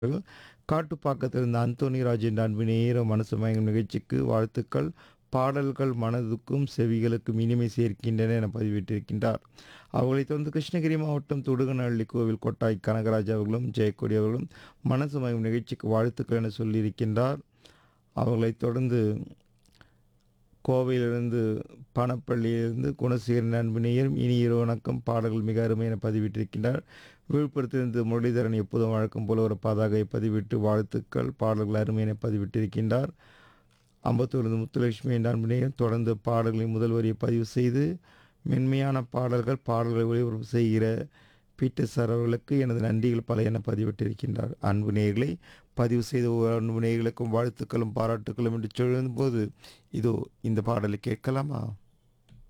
காட்டுப்பாக்கத்தில் இருந்த அந்தோணி ராஜ் என்ற அன்பு நேர மனசு மயங்கும் நிகழ்ச்சிக்கு வாழ்த்துக்கள் பாடல்கள் மனதுக்கும் செவிகளுக்கும் இனிமை சேர்க்கின்றன என பதிவிட்டிருக்கின்றார் அவர்களைத் தொடர்ந்து கிருஷ்ணகிரி மாவட்டம் துடுகநள்ளி கோவில் கொட்டாய் கனகராஜ் அவர்களும் ஜெயக்கொடி அவர்களும் மனசு மயங்கும் நிகழ்ச்சிக்கு வாழ்த்துக்கள் என சொல்லியிருக்கின்றார் அவர்களைத் தொடர்ந்து கோவையிலிருந்து பணப்பள்ளியிலிருந்து குணசீரன் அன்பு நேயரும் இனி இரு வணக்கம் பாடல்கள் மிக அருமை என பதிவிட்டிருக்கின்றார் விழுப்புரத்திலிருந்து முரளிதரன் எப்போதும் வழக்கம் போல ஒரு பதாகை பதிவிட்டு வாழ்த்துக்கள் பாடல்கள் அருமை என பதிவிட்டிருக்கின்றார் அம்பத்தூரிலிருந்து முத்துலட்சுமி என்ற அன்பு நேயர் தொடர்ந்து பாடல்களின் முதல் வரியை பதிவு செய்து மென்மையான பாடல்கள் பாடல்களை ஒளிபரப்பு செய்கிற பீட்டர் சார் அவர்களுக்கு எனது நன்றிகள் பல என பதிவிட்டிருக்கின்றார் அன்பு நேயர்களை பதிவு செய்த ஒவ்வொரு அன்பு நேயர்களுக்கும் வாழ்த்துக்களும் பாராட்டுக்களும் என்று சொல்லும்போது இதோ இந்த பாடலை கேட்கலாமா